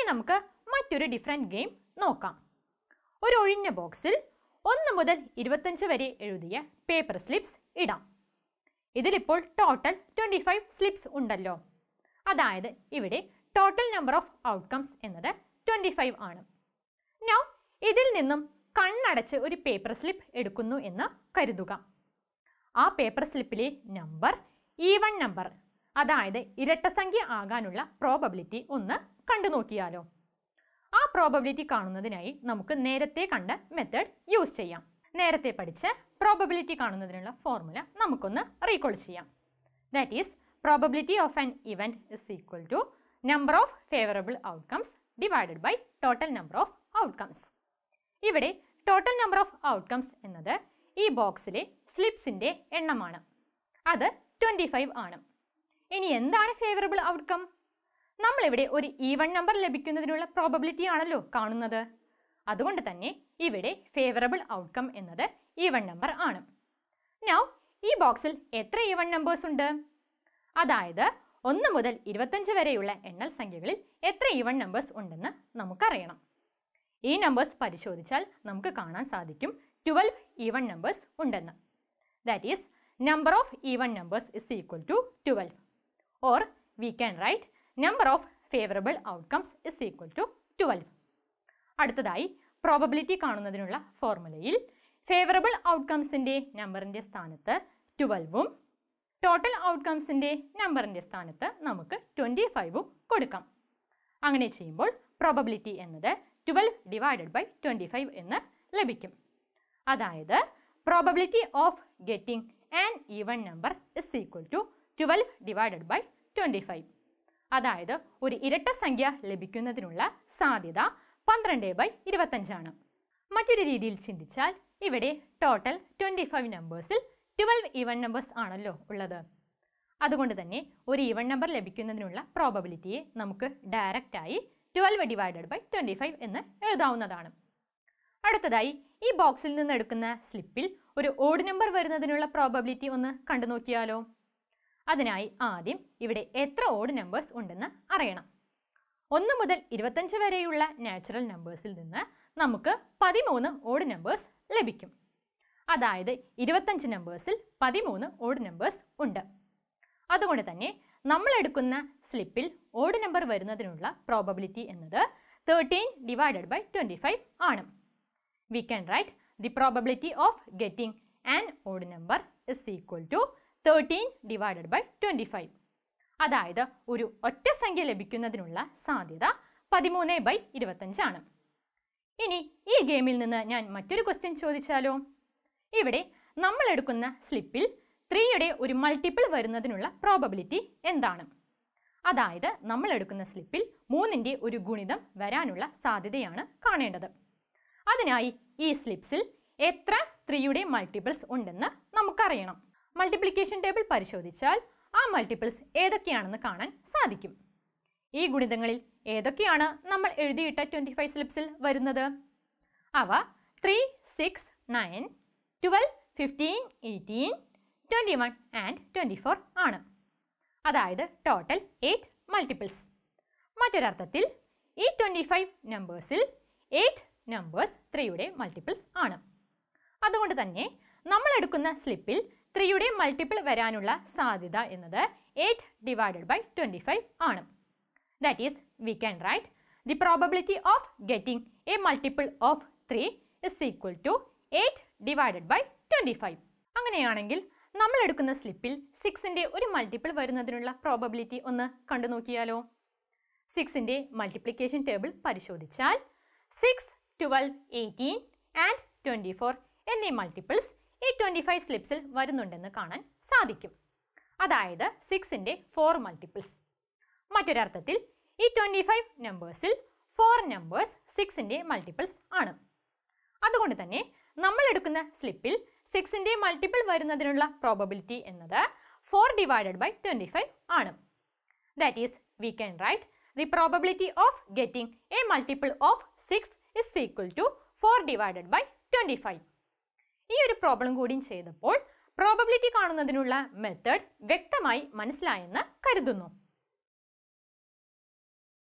നമുക്ക് മറ്റൊരു different game നോക്കാം ഒരു ഒഴിഞ്ഞ ബോക്സിൽ ഒന്ന് മുതൽ ഇരുപത്തഞ്ച് വരെ എഴുതിയ പേപ്പർ സ്ലിപ്സ് ഇടാം ഇതിലിപ്പോൾ ടോട്ടൽ ട്വൻറ്റി ഫൈവ് സ്ലിപ്സ് ഉണ്ടല്ലോ അതായത് ഇവിടെ ടോട്ടൽ നമ്പർ ഓഫ് ഔട്ട്കംസ് എന്നത് ട്വൻറ്റി ഫൈവ് ആണ് നൗ ഇതിൽ നിന്നും കണ്ണടച്ച് ഒരു പേപ്പർ സ്ലിപ്പ് എടുക്കുന്നു എന്ന് കരുതുക ആ പേപ്പർ സ്ലിപ്പിലെ നമ്പർ ഈവൺ നമ്പർ അതായത് ഇരട്ടസംഖ്യ ആകാനുള്ള പ്രോബബിലിറ്റി ഒന്ന് കണ്ടു നോക്കിയാലോ ആ പ്രോബബിലിറ്റി കാണുന്നതിനായി നമുക്ക് നേരത്തെ കണ്ട മെത്തേഡ് യൂസ് ചെയ്യാം നേരത്തെ പഠിച്ച പ്രോബബിലിറ്റി കാണുന്നതിനുള്ള ഫോർമുല നമുക്കൊന്ന് റീകോൾ ചെയ്യാം that is probability of an event is equal to number of favourable outcomes divided by total number of outcomes ഇവിടെ ടോട്ടൽ നമ്പർ ഓഫ് ഔട്ട്കംസ് എന്നത് ഈ ബോക്സിലെ സ്ലിപ്സിൻ്റെ എണ്ണമാണ് അത് ട്വൻറ്റി ഫൈവ് ആണ് ഇനി എന്താണ് ഫേവറബിൾ ഔട്ട്കം നമ്മളിവിടെ ഒരു ഈവൺ നമ്പർ ലഭിക്കുന്നതിനുള്ള പ്രോബബിലിറ്റി ആണല്ലോ കാണുന്നത് അതുകൊണ്ട് തന്നെ ഇവിടെ ഫേവറബിൾ ഔട്ട്കം എന്നത് ഈവൺ നമ്പർ ആണ് നൗ ഈ ബോക്സിൽ എത്ര ഈവൺ നമ്പേഴ്സ് ഉണ്ട് അതായത് ഒന്ന് മുതൽ ഇരുപത്തഞ്ച് വരെയുള്ള എണ്ണൽ സംഖ്യകളിൽ എത്ര ഈവൺ നമ്പേഴ്സ് ഉണ്ടെന്ന് നമുക്കറിയണം ഈ നമ്പേഴ്സ് പരിശോധിച്ചാൽ നമുക്ക് കാണാൻ സാധിക്കും ട്വൽവ് ഈവൺ നമ്പേഴ്സ് ഉണ്ടെന്ന് that is number of even numbers is equal to twelve or we can write number of favourable outcomes is equal to twelve അടുത്തതായി പ്രോബബിലിറ്റി കാണുന്നതിനുള്ള ഫോർമുലയിൽ ഫേവറബിൾ ഔട്ട്കംസിൻ്റെ നമ്പറിൻ്റെ സ്ഥാനത്ത് ട്വൽവും ടോട്ടൽ ഔട്ട്കംസിൻ്റെ നമ്പറിൻ്റെ സ്ഥാനത്ത് നമുക്ക് ട്വൻറ്റി ഫൈവും കൊടുക്കാം അങ്ങനെ ചെയ്യുമ്പോൾ പ്രോബബിലിറ്റി എന്നത് twelve divided by twenty five എന്ന് ലഭിക്കും അതായത് probability of getting an even number is equal to twelve divided by twenty five അതായത് ഒരു ഇരട്ട സംഖ്യ ലഭിക്കുന്നതിനുള്ള സാധ്യത പന്ത്രണ്ട് ബൈ ഇരുപത്തഞ്ചാണ് മറ്റൊരു രീതിയിൽ ചിന്തിച്ചാൽ ഇവിടെ ടോട്ടൽ ട്വൻറ്റി ഫൈവ് നമ്പേഴ്സിൽ ട്വൽവ് ഈവൺ നമ്പേഴ്സ് ആണല്ലോ ഉള്ളത് അതുകൊണ്ട് തന്നെ ഒരു ഈവൺ നമ്പർ ലഭിക്കുന്നതിനുള്ള പ്രോബബിലിറ്റിയെ നമുക്ക് ഡയറക്റ്റായി twelve divided by twenty five എന്ന് എഴുതാവുന്നതാണ് അടുത്തതായി ഈ ബോക്സിൽ നിന്ന് എടുക്കുന്ന സ്ലിപ്പിൽ ഒരു ഓഡ് നമ്പർ വരുന്നതിനുള്ള പ്രോബബിലിറ്റി ഒന്ന് കണ്ടു നോക്കിയാലോ അതിനായി ആദ്യം ഇവിടെ എത്ര ഓഡ് നമ്പേഴ്സ് ഉണ്ടെന്ന് അറിയണം ഒന്ന് മുതൽ ഇരുപത്തഞ്ച് വരെയുള്ള നാച്ചുറൽ നമ്പേഴ്സിൽ നിന്ന് നമുക്ക് പതിമൂന്ന് ഓഡ് നമ്പേഴ്സ് ലഭിക്കും അതായത് ഇരുപത്തഞ്ച് നമ്പേഴ്സിൽ പതിമൂന്ന് ഓഡ് നമ്പേഴ്സ് ഉണ്ട് അതുകൊണ്ട് തന്നെ നമ്മൾ എടുക്കുന്ന സ്ലിപ്പിൽ ഓഡ് നമ്പർ വരുന്നതിനുള്ള പ്രോബബിലിറ്റി എന്നത് thirteen divided by twenty five ആണ് we can write the probability of getting an odd number is equal to thirteen divided by twenty five അതായത് ഒരു ഒറ്റ സംഖ്യ ലഭിക്കുന്നതിനുള്ള സാധ്യത പതിമൂന്ന് ബൈ ഇരുപത്തഞ്ചാണ് ഇനി ഈ ഗെയിമിൽ നിന്ന് ഞാൻ മറ്റൊരു ക്വസ്റ്റ്യൻ ചോദിച്ചാലോ ഇവിടെ നമ്മൾ എടുക്കുന്ന സ്ലിപ്പിൽ ത്രീയുടെ ഒരു മൾട്ടിപ്പിൾ വരുന്നതിനുള്ള പ്രോബബിലിറ്റി എന്താണ് അതായത് നമ്മൾ എടുക്കുന്ന സ്ലിപ്പിൽ മൂന്നിൻ്റെ ഒരു ഗുണിതം വരാനുള്ള സാധ്യതയാണ് കാണേണ്ടത് അതിനായി ഈ സ്ലിപ്സിൽ എത്ര ത്രീയുടെ മൾട്ടിപ്പിൾസ് ഉണ്ടെന്ന് നമുക്കറിയണം മൾട്ടിപ്ലിക്കേഷൻ ടേബിൾ പരിശോധിച്ചാൽ ആ മൾട്ടിപ്പിൾസ് ഏതൊക്കെയാണെന്ന് കാണാൻ സാധിക്കും ഈ ഗുണിതങ്ങളിൽ ഏതൊക്കെയാണ് നമ്മൾ എഴുതിയിട്ട ട്വൻറ്റി ഫൈവ് സ്ലിപ്സിൽ വരുന്നത് അവ three six nine twelve fifteen eighteen twenty one and twenty four ആണ് അതായത് ടോട്ടൽ എയ്റ്റ് മൾട്ടിപ്പിൾസ് മറ്റൊരർത്ഥത്തിൽ ഈ ട്വൻറ്റി ഫൈവ് നമ്പേഴ്സിൽ എയ്റ്റ് നമ്പേഴ്സ് ത്രീയുടെ മൾട്ടിപ്പിൾസ് ആണ് അതുകൊണ്ട് തന്നെ നമ്മൾ എടുക്കുന്ന സ്ലിപ്പിൽ ത്രീയുടെ മൾട്ടിപ്പിൾ വരാനുള്ള സാധ്യത എന്നത് eight divided by twenty five ആണ് that is we can write the probability of getting a multiple of three is equal to eight divided by twenty five അങ്ങനെയാണെങ്കിൽ നമ്മൾ എടുക്കുന്ന സ്ലിപ്പിൽ സിക്സിൻ്റെ ഒരു മൾട്ടിപ്പിൾ വരുന്നതിനുള്ള പ്രോബബിലിറ്റി ഒന്ന് കണ്ടു നോക്കിയാലോ സിക്സിൻ്റെ മൾട്ടിപ്ലിക്കേഷൻ ടേബിൾ പരിശോധിച്ചാൽ six twelve eighteen and twenty four എന്നീ മൾട്ടിപ്പിൾസ് ഈ ട്വൻറ്റി ഫൈവ് സ്ലിപ്സിൽ വരുന്നുണ്ടെന്ന് കാണാൻ സാധിക്കും അതായത് സിക്സിൻ്റെ ഫോർ മൾട്ടിപ്പിൾസ് മറ്റൊരർത്ഥത്തിൽ ഈ ട്വൻറ്റി ഫൈവ് നമ്പേഴ്സിൽ ഫോർ നമ്പേഴ്സ് സിക്സിൻ്റെ മൾട്ടിപ്പിൾസ് ആണ് അതുകൊണ്ട് തന്നെ നമ്മൾ എടുക്കുന്ന സ്ലിപ്പിൽ സിക്സിൻ്റെ മൾട്ടിപ്പിൾ വരുന്നതിനുള്ള പ്രോബബിലിറ്റി എന്നത് four divided by twenty five ആണ് that is we can write the probability of getting a multiple of six is equal to four divided by twenty five ഈ ഒരു പ്രോബ്ലം കൂടിയും ചെയ്തപ്പോൾ പ്രോബബിലിറ്റി കാണുന്നതിനുള്ള മെത്തേഡ് വ്യക്തമായി മനസ്സിലായെന്ന് കരുതുന്നു